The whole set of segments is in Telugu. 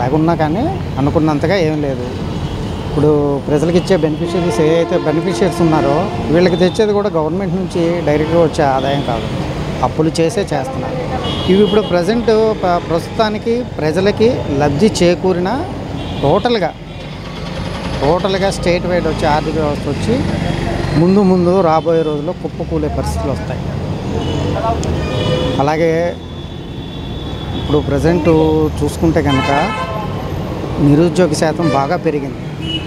అలాగున్నా కానీ అనుకున్నంతగా ఏం లేదు ఇప్పుడు ప్రజలకు ఇచ్చే బెనిఫిషరీస్ ఏ అయితే బెనిఫిషరీస్ ఉన్నారో వీళ్ళకి తెచ్చేది కూడా గవర్నమెంట్ నుంచి డైరెక్ట్గా వచ్చే ఆదాయం కాదు అప్పులు చేసే చేస్తున్నారు ఇవి ఇప్పుడు ప్రజెంట్ ప్రస్తుతానికి ప్రజలకి లబ్ధి చేకూరిన టోటల్గా టోటల్గా స్టేట్ వైడ్ వచ్చే ఆర్థిక వ్యవస్థ వచ్చి ముందు ముందు రాబోయే రోజుల్లో కుప్పకూలే పరిస్థితులు వస్తాయి అలాగే ఇప్పుడు ప్రజెంట్ చూసుకుంటే కనుక నిరుద్యోగ శాతం బాగా పెరిగింది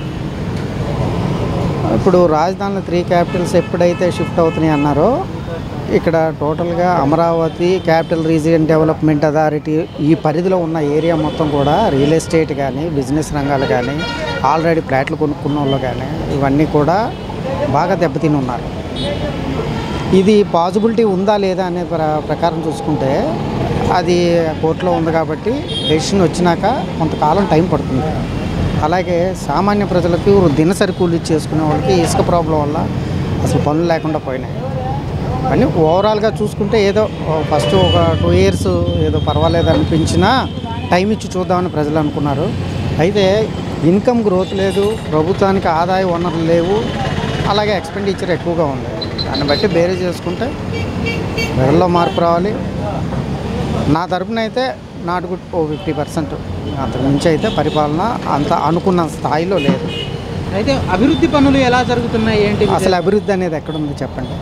ఇప్పుడు రాజధానిలో త్రీ క్యాపిటల్స్ ఎప్పుడైతే షిఫ్ట్ అవుతున్నాయి అన్నారో ఇక్కడ టోటల్గా Amaravati capital region development authority ఈ పరిధిలో ఉన్న ఏరియా మొత్తం కూడా రియల్ ఎస్టేట్ కానీ బిజినెస్ రంగాలు కానీ ఆల్రెడీ ఫ్లాట్లు కొనుక్కున్న వాళ్ళు కానీ ఇవన్నీ కూడా బాగా దెబ్బతిని ఉన్నారు ఇది పాసిబిలిటీ ఉందా లేదా అనే ప్ర ప్రకారం చూసుకుంటే అది కోర్టులో ఉంది కాబట్టి డెసిషన్ వచ్చినాక కొంతకాలం టైం పడుతుంది అలాగే సామాన్య ప్రజలకు దినసరి కూలీ చేసుకునే వాళ్ళకి ఇసుక ప్రాబ్లం వల్ల అసలు పనులు లేకుండా పోయినాయి కానీ ఓవరాల్గా చూసుకుంటే ఏదో ఫస్ట్ ఒక టూ ఇయర్స్ ఏదో పర్వాలేదు అనిపించినా టైం ఇచ్చి చూద్దామని ప్రజలు అనుకున్నారు అయితే ఇన్కమ్ గ్రోత్ లేదు ప్రభుత్వానికి ఆదాయ వనరులు లేవు అలాగే ఎక్స్పెండిచర్ ఎక్కువగా ఉంది దాన్ని బట్టి బేరీ చేసుకుంటే ప్రజల్లో మార్పు రావాలి నా తరపున అయితే నాటుకు ఓ ఫిఫ్టీ పర్సెంట్ అంతకు మించి అయితే పరిపాలన అంత అనుకున్న స్థాయిలో లేదు అయితే అభివృద్ధి పనులు ఎలా జరుగుతున్నాయి ఏంటి అసలు అభివృద్ధి అనేది ఎక్కడుంది చెప్పండి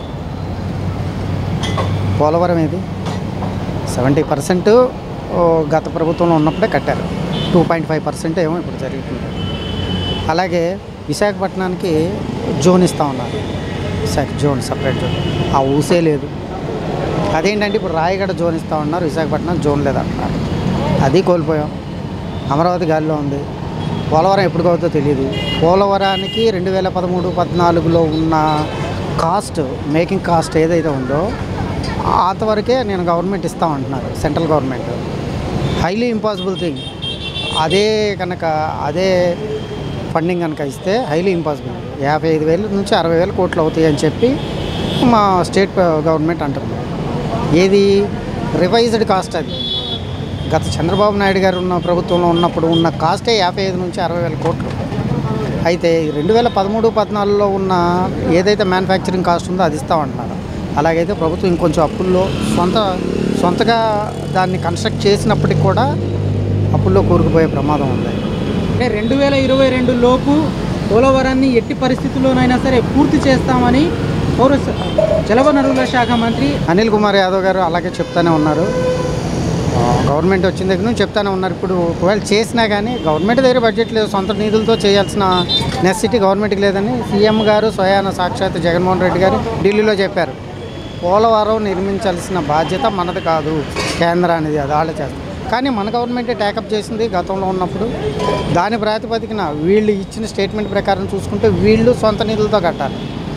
పోలవరం ఏది సెవెంటీ పర్సెంట్ గత ప్రభుత్వంలో ఉన్నప్పుడే కట్టారు టూ పాయింట్ ఫైవ్ పర్సెంట్ ఏమో ఇప్పుడు జరుగుతుంది అలాగే విశాఖపట్నానికి జోన్ ఇస్తా ఉన్నారు విశాఖ జోన్ సపరేట్ జోన్ ఆ ఊసే లేదు అదేంటంటే ఇప్పుడు రాయగడ జోన్ ఇస్తా ఉన్నారు విశాఖపట్నం జోన్ లేదంటున్నారు అది కోల్పోయాం అమరావతి గాలిలో ఉంది పోలవరం ఎప్పుడు అవుతుందో తెలియదు పోలవరానికి రెండు వేల పదమూడు పద్నాలుగులో ఉన్న కాస్ట్ మేకింగ్ కాస్ట్ ఏదైతే ఉందో అంతవరకే నేను గవర్నమెంట్ ఇస్తామంటున్నారు central government highly impossible thing అదే కనుక అదే ఫండింగ్ కనుక ఇస్తే హైలీ ఇంపాసిబుల్ యాభై ఐదు వేల నుంచి అరవై వేల కోట్లు అవుతాయి అని చెప్పి మా స్టేట్ గవర్నమెంట్ అంటుంది ఏది రివైజ్డ్ కాస్ట్ అది గత చంద్రబాబు నాయుడు గారు ఉన్న ప్రభుత్వంలో ఉన్నప్పుడు ఉన్న కాస్టే యాభై ఐదు నుంచి అరవై వేల కోట్లు అయితే రెండు వేల పదమూడు పద్నాలుగులో ఉన్న ఏదైతే మ్యానుఫ్యాక్చరింగ్ కాస్ట్ ఉందో అది ఇస్తామంటున్నారు అలాగైతే ప్రభుత్వం ఇంకొంచెం అప్పుల్లో సొంత సొంతగా దాన్ని కన్స్ట్రక్ట్ చేసినప్పటికి కూడా అప్పుల్లో కూరుకుపోయే ప్రమాదం ఉంది అంటే రెండు వేల ఇరవై రెండు లోపు పోలవరాన్ని ఎట్టి పరిస్థితుల్లోనైనా సరే పూర్తి చేస్తామని పౌర స- జలవనరుల శాఖ మంత్రి అనిల్ కుమార్ యాదవ్ గారు అలాగే చెప్తానే ఉన్నారు ఆ, గవర్నమెంట్ వచ్చిన దగ్గర నుంచి చెప్తానే ఉన్నారు ఇప్పుడు ఒకవేళ చేసినా కానీ గవర్నమెంట్ దగ్గర బడ్జెట్ లేదు సొంత నిధులతో చేయాల్సిన నెసిటీ గవర్నమెంట్కి లేదని సీఎం గారు స్వయాన సాక్షాత్ జగన్మోహన్ రెడ్డి గారు ఢిల్లీలో చెప్పారు పోలవరం నిర్మించాల్సిన బాధ్యత మనది కాదు కేంద్రానిది అది వాళ్ళే చేస్తారు కానీ మన గవర్నమెంటే ట్యాకప్ చేసింది గతంలో ఉన్నప్పుడు దాని ప్రాతిపదికన వీళ్ళు ఇచ్చిన స్టేట్మెంట్ ప్రకారం చూసుకుంటే వీళ్ళు సొంత నిధులతో కట్టాలి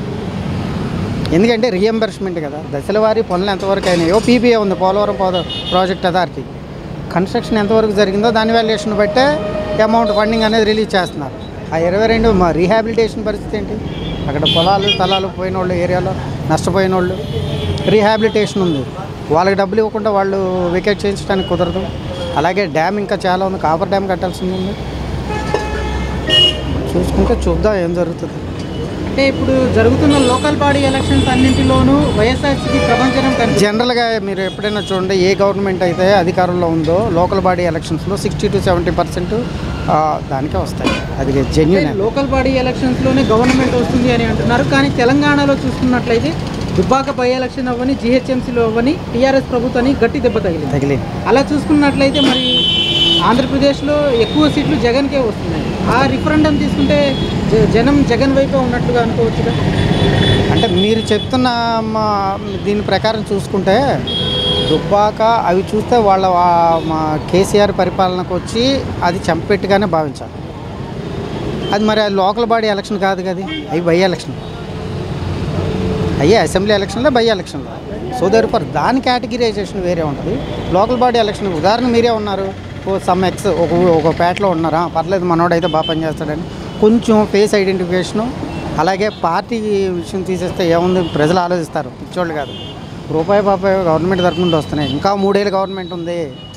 ఎందుకంటే రియంబర్స్మెంట్ కదా దశలవారీ పనులు ఎంతవరకు అయినాయో పీపీఏ ఉంది పోలవరం పోద ప్రాజెక్ట్ అథారిటీ కన్స్ట్రక్షన్ ఎంతవరకు జరిగిందో దాని వాల్యుయేషన్ బట్టే అమౌంట్ ఫండింగ్ అనేది రిలీజ్ చేస్తున్నారు ఆ ఇరవై రెండు మా రీహాబిలిటేషన్ పరిస్థితి ఏంటి అక్కడ పొలాలు స్థలాలు పోయిన వాళ్ళు ఏరియాలో నష్టపోయిన వాళ్ళు రీహాబిలిటేషన్ ఉంది వాళ్ళకి డబ్బులు ఇవ్వకుండా వాళ్ళు వికెట్ చేయించడానికి కుదరదు అలాగే డ్యామ్ ఇంకా చాలా ఉంది కాపర్ డ్యామ్ కట్టాల్సింది ఉంది చూసుకుంటే చూద్దాం ఏం జరుగుతుంది అంటే ఇప్పుడు జరుగుతున్న లోకల్ బాడీ ఎలక్షన్స్ అన్నింటిలోనూ వైఎస్ఆర్సీపీ ప్రపంచం కనిపి జనరల్గా మీరు ఎప్పుడైనా చూడండి ఏ గవర్నమెంట్ అయితే అధికారంలో ఉందో లోకల్ బాడీ ఎలక్షన్స్లో సిక్స్టీ టు సెవెంటీ పర్సెంట్ దానికే వస్తాయి అది జెన్యున్ లోకల్ బాడీ ఎలక్షన్స్లోనే గవర్నమెంట్ వస్తుంది అని అంటున్నారు కానీ తెలంగాణలో చూసుకున్నట్లయితే దుబ్బాక బై ఎలక్షన్ అవ్వని జిహెచ్ఎంసీలో అవ్వని టీఆర్ఎస్ ప్రభుత్వాన్ని గట్టి దెబ్బ తగిలింది తగిలి అలా చూసుకున్నట్లయితే మరి ఆంధ్రప్రదేశ్లో ఎక్కువ సీట్లు జగన్కే వస్తున్నాయి ఆ రిఫరెండం తీసుకుంటే జ- జనం జగన్ వైపే ఉన్నట్లుగా అనుకోవచ్చుగా అంటే మీరు చెప్తున్న మా దీని ప్రకారం చూసుకుంటే దుబ్బాక అవి చూస్తే వాళ్ళ వా- మా కేసీఆర్ పరిపాలనకు వచ్చి అది చంపెట్టుగానే భావించాలి అది మరి అది లోకల్ బాడీ ఎలక్షన్ కాదు కదా అవి బై ఎలక్షన్ అయ్యే అసెంబ్లీ ఎలక్షన్లో బై ఎలక్షన్లో సో దర్ ఫర్ దాని కేటగిరైజేషన్ వేరే ఉంటుంది లోకల్ బాడీ ఎలక్షన్ ఉదాహరణ మీరే ఉన్నారు ఓ సమ్ ఎక్స్ ఒక ఒక పేటలో ఉన్నారా పర్లేదు మనోడు అయితే బాగా పనిచేస్తాడని కొంచెం ఫేస్ ఐడెంటిఫికేషను అలాగే పార్టీ విషయం తీసేస్తే ఏముంది ప్రజలు ఆలోచిస్తారు పిచ్చోళ్ళు కాదు రూపాయి పాపాయి గవర్నమెంట్ తరఫు నుండి వస్తున్నాయి ఇంకా మూడేళ్ళు గవర్నమెంట్ ఉంది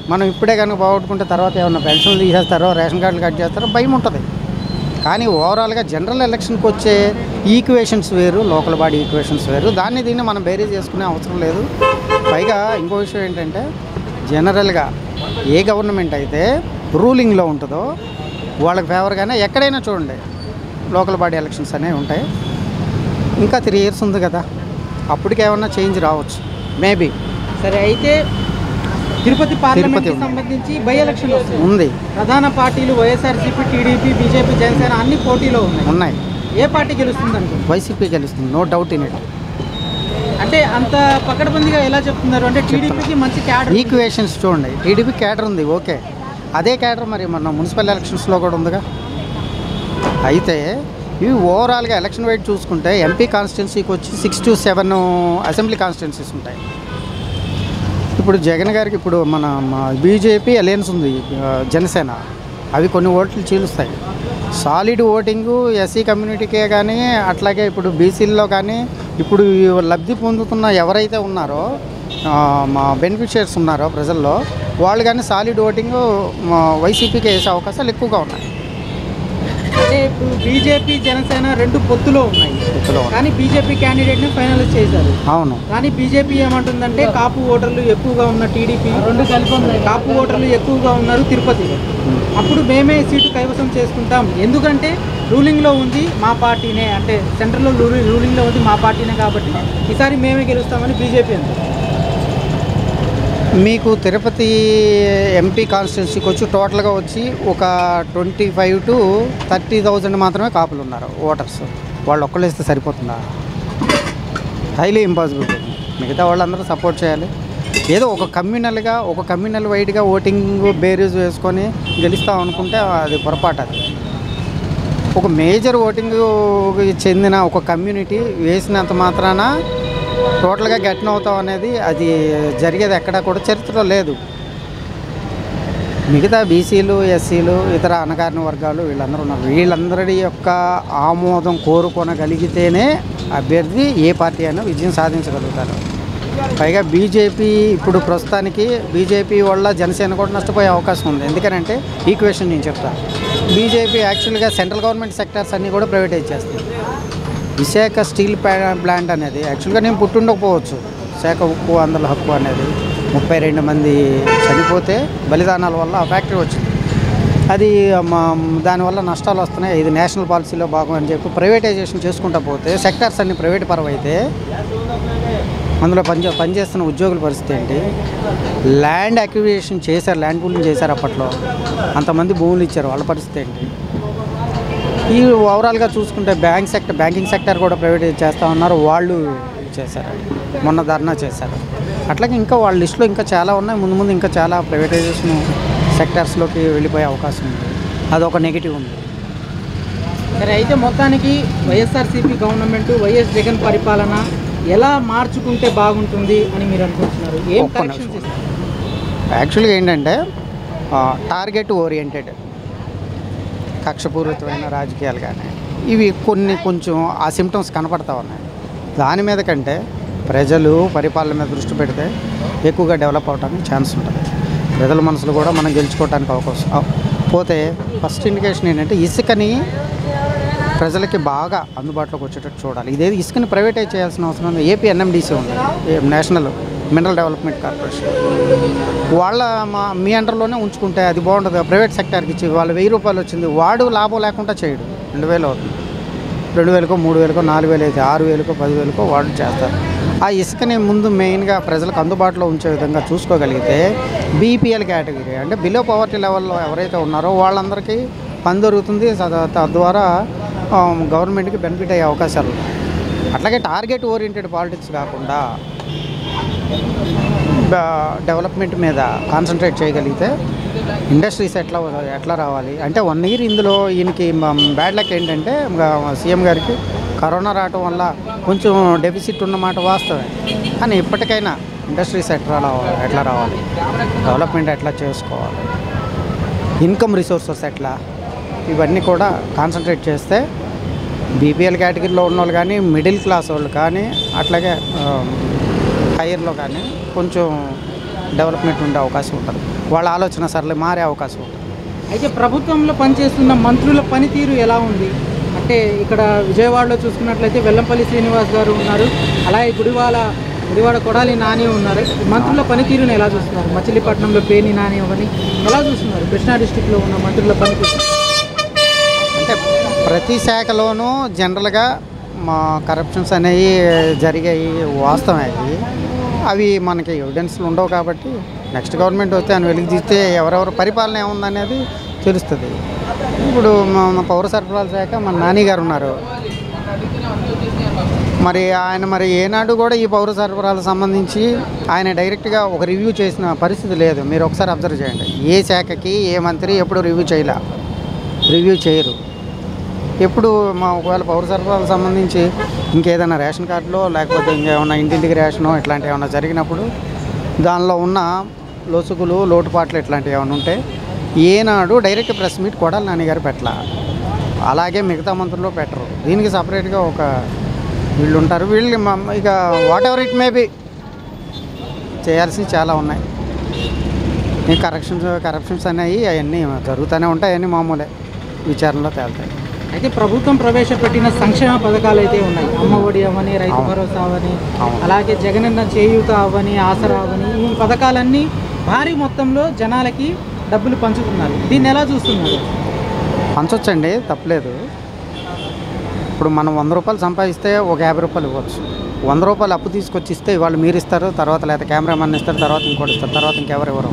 మనం ఇప్పుడే కనుక పోగొట్టుకుంటే తర్వాత ఏమన్నా పెన్షన్లు తీసేస్తారో రేషన్ కార్డులు కట్ చేస్తారో భయం ఉంటుంది కానీ ఓవరాల్గా జనరల్ ఎలక్షన్కి వచ్చే ఈక్వేషన్స్ వేరు లోకల్ బాడీ ఈక్వేషన్స్ వేరు దాన్ని దీన్ని మనం బేరీ చేసుకునే అవసరం లేదు పైగా ఇంకో విషయం ఏంటంటే జనరల్గా ఏ గవర్నమెంట్ అయితే రూలింగ్లో ఉంటుందో వాళ్ళకి ఫేవర్గానే ఎక్కడైనా చూడండి లోకల్ బాడీ ఎలక్షన్స్ అనేవి ఉంటాయి ఇంకా త్రీ ఇయర్స్ ఉంది కదా అప్పటికేమన్నా చేంజ్ రావచ్చు మేబీ సరే అయితే తిరుపతి పార్లమెంట్ తిరుపతి ఉంది. సంబంధించి బై ఎలక్షన్ వస్తుంది ఉంది ప్రధాన పార్టీలు వైఎస్ఆర్సీపీ టీడీపీ బీజేపీ జనసేన అన్ని పోటీలో ఉన్నాయి ఉన్నాయి ఏ పార్టీ గెలుస్తుంది అనుకుంటున్నారు వైసీపీ గెలుస్తుంది నో డౌట్ ఇన్ ఇట్ అంటే అంత పకడ్బందీగా ఎలా చెప్తున్నారు అంటే టీడీపీకి మంచి క్యాడర్ ఈక్వేషన్స్ చూడండి టీడీపీ క్యాడర్ ఉంది ఓకే అదే క్యాడర్ మరి మన మున్సిపల్ ఎలక్షన్స్లో కూడా ఉందిగా అయితే ఇవి ఓవరాల్గా ఎలక్షన్ వైట్ చూసుకుంటే ఎంపీ కాన్స్టిట్యున్సీకి వచ్చి six to seven assembly constituencies ఉంటాయి ఇప్పుడు జగన్ గారికి ఇప్పుడు మన బీజేపీ అలయన్స్ ఉంది ఆ, జనసేన అవి కొన్ని ఓట్లు చీలుస్తాయి సాలిడ్ ఓటింగు ఎస్సీ కమ్యూనిటీకే కానీ అట్లాగే ఇప్పుడు బీసీల్లో కానీ ఇప్పుడు ఈ లబ్ధి పొందుతున్న ఎవరైతే ఉన్నారో ఆ, మా బెనిఫిషియర్స్ ఉన్నారో ప్రజల్లో వాళ్ళు కానీ సాలిడ్ ఓటింగ్ వైసీపీకి వేసే అవకాశాలు ఎక్కువగా ఉన్నాయి అంటే ఇప్పుడు బీజేపీ జనసేన రెండు పొత్తులో ఉన్నాయి పొత్తులో ఉన్నాయి. కానీ బీజేపీ క్యాండిడేట్ని ఫైనలైజ్ చేశారు అవును కానీ బీజేపీ ఏమంటుందంటే కాపు ఓటర్లు ఎక్కువగా ఉన్న టీడీపీ రెండు కలిపి ఉన్నాయి కాపు ఓటర్లు ఎక్కువగా ఉన్నారు తిరుపతిలో అప్పుడు మేమే సీటు కైవసం చేసుకుంటాం ఎందుకంటే రూలింగ్లో ఉంది మా పార్టీనే అంటే సెంట్రల్లో రూలింగ్ రూలింగ్లో ఉంది మా పార్టీనే కాబట్టి ఈసారి మేమే గెలుస్తామని బీజేపీ అంది మీకు తిరుపతి ఎంపీ కాన్స్టిట్యున్సీకి వచ్చి టోటల్గా వచ్చి ఒక twenty five to thirty thousand మాత్రమే కాపులు ఉన్నారు ఓటర్స్ వాళ్ళు ఒక్కళ్ళు ఇస్తే సరిపోతుందా హైలీ ఇంపాసిబుల్ మిగతా వాళ్ళందరూ సపోర్ట్ చేయాలి ఏదో ఒక కమ్యూనల్గా ఒక కమ్యూనల్ వైడ్గా ఓటింగ్ బేరీస్ వేసుకొని గెలుస్తాం అనుకుంటే అది పొరపాటు అది ఒక మేజర్ ఓటింగ్ చెందిన ఒక కమ్యూనిటీ వేసినంత మాత్రాన టోటల్గా గెట్న్ అవుతాం అనేది అది జరిగేది ఎక్కడా కూడా చరిత్రలో లేదు మిగతా బీసీలు ఎస్సీలు ఇతర అణగారిన వర్గాలు వీళ్ళందరూ ఉన్నారు వీళ్ళందరి యొక్క ఆమోదం కోరుకొనగలిగితేనే అభ్యర్థి ఏ పార్టీ అయినా విజయం సాధించగలుగుతారు పైగా బీజేపీ ఇప్పుడు ప్రస్తుతానికి బీజేపీ వల్ల జనసేన కూడా నష్టపోయే అవకాశం ఉంది ఎందుకనంటే ఈక్వేషన్ నేను చెప్తాను బీజేపీ యాక్చువల్గా సెంట్రల్ గవర్నమెంట్ సెక్టార్స్ అన్నీ కూడా ప్రైవేటైజ్ చేస్తుంది విశాఖ స్టీల్ ప్లా- ప్లాంట్ అనేది యాక్చువల్గా నేను పుట్టుండకపోవచ్చు విశాఖ ఉక్కు ఆంధ్ర హక్కు అనేది ముప్పై రెండు మంది చనిపోతే బలిదానాల వల్ల ఆ ఫ్యాక్టరీ వచ్చింది అది మా దానివల్ల నష్టాలు వస్తున్నాయి ఇది నేషనల్ పాలసీలో భాగం అని చెప్పి ప్రైవేటైజేషన్ చేసుకుంటా పోతే సెక్టార్స్ అన్ని ప్రైవేట్ పరం అయితే అందులో పనిచే పనిచేస్తున్న ఉద్యోగుల పరిస్థితి ఏంటి ల్యాండ్ అక్విజిషన్ చేశారు ల్యాండ్ పూలింగ్ చేశారు అప్పట్లో అంతమంది భూములు ఇచ్చారు వాళ్ళ పరిస్థితి ఏంటి ఈ ఓవరాల్గా చూసుకుంటే బ్యాంక్ సెక్టర్ బ్యాంకింగ్ సెక్టర్ కూడా ప్రైవేటైజ్ చేస్తూ ఉన్నారు వాళ్ళు చేశారు మొన్న ధర్నా చేశారు అట్లాగే ఇంకా వాళ్ళ లిస్టులో ఇంకా చాలా ఉన్నాయి ముందు ముందు ఇంకా చాలా ప్రైవేటైజేషన్ సెక్టార్స్లోకి వెళ్ళిపోయే అవకాశం ఉంది అదొక నెగిటివ్ ఉంది సరే అయితే మొత్తానికి వైఎస్ఆర్సీపీ గవర్నమెంట్ వైఎస్ జగన్ పరిపాలన ఎలా మార్చుకుంటే బాగుంటుంది అని మీరు అనుకుంటున్నారు ఏం ఒక్క కరెక్షన్స్ నిమిషం. ఇస్తారు యాక్చువల్గా ఏంటంటే టార్గెట్ ఓరియంటెడ్ కక్షపూరితమైన రాజకీయాలు కానీ ఇవి కొన్ని కొంచెం ఆ సిమ్టమ్స్ కనపడతా ఉన్నాయి దాని మీద కంటే ప్రజలు పరిపాలన మీద దృష్టి పెడితే ఎక్కువగా డెవలప్ అవడానికి ఛాన్స్ ఉంటుంది ప్రజల మనసులు కూడా మనం గెలుచుకోవడానికి అవకాశం అవ్- పోతే ఫస్ట్ ఇండికేషన్ ఏంటంటే ఇసుకని ప్రజలకి బాగా అందుబాటులోకి వచ్చేటట్టు చూడాలి ఇదేది ఇసుకని ప్రైవేటైజ్ చేయాల్సిన అవసరం ఉంది ఏపీ ఎన్ఎండిసి ఉంది ఏ- నేషనల్ మినరల్ డెవలప్మెంట్ కార్పొరేషన్ వాళ్ళ మా మీ అండర్లోనే ఉంచుకుంటే అది బాగుంటుంది ప్రైవేట్ సెక్టార్కి ఇచ్చి వాళ్ళు వెయ్యి రూపాయలు వచ్చింది వాడు లాభం లేకుండా చేయడు రెండు వేలు అవుతుంది రెండు వేలకో మూడు వేలకో నాలుగు వేలు అయితే ఆరు వేలకో పదివేలకో వాళ్ళు చేస్తారు ఆ ఇసుకని ముందు మెయిన్గా ప్రజలకు అందుబాటులో ఉంచే విధంగా చూసుకోగలిగితే బీపీఎల్ కేటగిరీ అంటే బిలో పవర్టీ లెవెల్లో ఎవరైతే ఉన్నారో వాళ్ళందరికీ పని దొరుకుతుంది సద- తద్వారా ఆ, గవర్నమెంట్కి బెనిఫిట్ అయ్యే అవకాశాలు ఉన్నాయి అట్లాగే టార్గెట్ ఓరియంటెడ్ పాలిటిక్స్ కాకుండా బ- డెవలప్మెంట్ మీద కాన్సన్ట్రేట్ చేయగలిగితే ఇండస్ట్రీస్ ఎట్లా ఎట్లా రావాలి అంటే వన్ ఇయర్ ఇందులో ఈయనకి బ్యాడ్ లక్ ఏంటంటే సీఎం గారికి కరోనా రావటం వల్ల కొంచెం డెఫిసిట్ ఉన్నమాట వాస్తవే కానీ ఇప్పటికైనా ఇండస్ట్రీస్ ఎట్లా రావాలి ఎట్లా రావాలి డెవలప్మెంట్ ఎట్లా చేసుకోవాలి ఇన్కమ్ రిసోర్సెస్ ఎట్లా ఇవన్నీ కూడా కాన్సన్ట్రేట్ చేస్తే బీపీఎల్ కేటగిరీలో ఉన్న వాళ్ళు కానీ మిడిల్ క్లాస్ వాళ్ళు కానీ అట్లాగే హైయర్లో కానీ కొంచెం డెవలప్మెంట్ ఉండే అవకాశం ఉంటుంది వాళ్ళ ఆలోచన సరళి మారే అవకాశం ఉంటుంది అయితే ప్రభుత్వంలో పనిచేస్తున్న మంత్రుల పనితీరు ఎలా ఉంది అంటే ఇక్కడ విజయవాడలో చూసుకున్నట్లయితే వెల్లంపల్లి శ్రీనివాస్ గారు ఉన్నారు అలాగే గుడివాడ గుడివాడ కొడాలి నాని ఉన్నారు ఈ మంత్రుల పనితీరుని ఎలా చూస్తున్నారు మచిలీపట్నంలో పేని నాని అవని ఎలా చూస్తున్నారు కృష్ణా డిస్టిక్లో ఉన్న మంత్రుల పనితీరు అంటే ప్రతి శాఖలోనూ జనరల్గా మా కరప్షన్స్ అనేవి జరిగాయి వాస్తవమే అవి అవి మనకి ఎవిడెన్స్లు ఉండవు కాబట్టి నెక్స్ట్ గవర్నమెంట్ వస్తే ఆయన వెలికి తీస్తే ఎవరెవరు పరిపాలన ఏముందనేది తెలుస్తుంది ఇప్పుడు మన పౌర సరఫరాల శాఖ మన నాని గారు ఉన్నారు మరి ఆయన మరి ఏనాడు కూడా ఈ పౌర సరఫరాలకు సంబంధించి ఆయన డైరెక్ట్గా ఒక రివ్యూ చేసిన పరిస్థితి లేదు మీరు ఒకసారి అబ్జర్వ్ చేయండి ఏ శాఖకి ఏ మంత్రి ఎప్పుడు రివ్యూ చేయలే రివ్యూ చేయరు ఎప్పుడు మా ఒకవేళ పౌర సరఫరాలకు సంబంధించి ఇంకేదైనా రేషన్ కార్డులో లేకపోతే ఇంకేమన్నా ఇంటింటికి రేషనో ఇట్లాంటివి ఏమైనా జరిగినప్పుడు దానిలో ఉన్న లొసుగులు లోటుపాట్లు ఇట్లాంటివి ఏమైనా ఉంటే ఏనాడు డైరెక్ట్ ప్రెస్ మీట్ కొడాలి నాన్నగారు పెట్టాల అలాగే మిగతా మంత్రులు పెట్టరు దీనికి సపరేట్గా ఒక వీళ్ళు ఉంటారు వీళ్ళు మ- ఇక whatever it may be చేయాల్సినవి చాలా ఉన్నాయి ఈ కరప్షన్స్ కరప్షన్స్ అనేవి అవన్నీ జరుగుతూనే ఉంటాయి అవన్నీ మామూలే విచారణలో తేలుతాయి అయితే ప్రభుత్వం ప్రవేశపెట్టిన సంక్షేమ పథకాలు అయితే ఉన్నాయి అమ్మ ఒడి అవని రైతు అవును. భరోసా అవని అవును. అలాగే జగనన్న చేయూత అవని ఆసరా అవని ఈ పథకాలన్నీ భారీ మొత్తంలో జనాలకి డబ్బులు పంచుతున్నారు దీన్ని ఎలా చూస్తున్నారు పంచొచ్చండి తప్పలేదు ఇప్పుడు మనం వంద రూపాయలు సంపాదిస్తే ఒక యాభై రూపాయలు ఇవ్వచ్చు వంద రూపాయలు అప్పు తీసుకొచ్చి ఇస్తే వాళ్ళు మీరు ఇస్తారు తర్వాత లేదా కెమెరామెన్ ఇస్తారు తర్వాత ఇంకోటి ఇస్తారు తర్వాత ఇంకెవరు ఇవ్వరు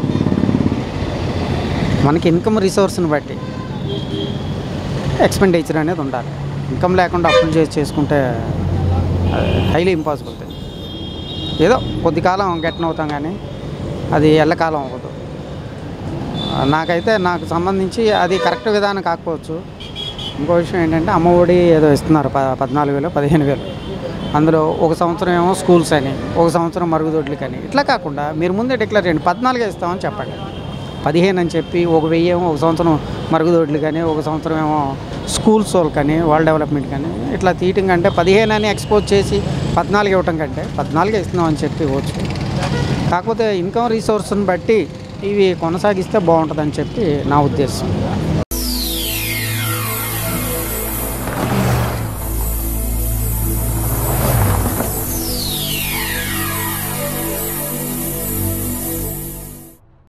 మనకి ఇన్కమ్ రిసోర్స్ని బట్టి ఎక్స్పెండిచర్ అనేది ఉండాలి ఇన్కమ్ లేకుండా అప్పులు చేసి చేసుకుంటే హైలీ ఇంపాసిబుల్ థింగ్ ఏదో కొద్ది కాలం గెట్న అవుతాం కానీ అది ఎల్లకాలం అవ్వదు నాకైతే నాకు సంబంధించి అది కరెక్ట్ విధానం కాకపోవచ్చు ఇంకో విషయం ఏంటంటే అమ్మ ఒడి ఏదో ఇస్తున్నారు ప పద్నాలుగు వేలు పదిహేను వేలు అందులో ఒక సంవత్సరం ఏమో స్కూల్స్ అని ఒక సంవత్సరం మరుగుదొడ్లకి అని ఇట్లా కాకుండా మీరు ముందే డిక్లేర్ చేయండి పద్నాలుగే ఇస్తామని చెప్పండి పదిహేను అని చెప్పి ఒక వెయ్యి ఏమో ఒక సంవత్సరం మరుగుదొడ్లు కానీ ఒక సంవత్సరం ఏమో స్కూల్స్ కానీ వాళ్ళ డెవలప్మెంట్ కానీ ఇట్లా తీయటం కంటే పదిహేను అని ఎక్స్పోజ్ చేసి పద్నాలుగు ఇవ్వటం కంటే పద్నాలుగే ఇస్తున్నాం అని చెప్పి ఇవ్వచ్చు కాకపోతే ఇన్కమ్ రిసోర్స్ని బట్టి ఇవి కొనసాగిస్తే బాగుంటుందని చెప్పి నా ఉద్దేశం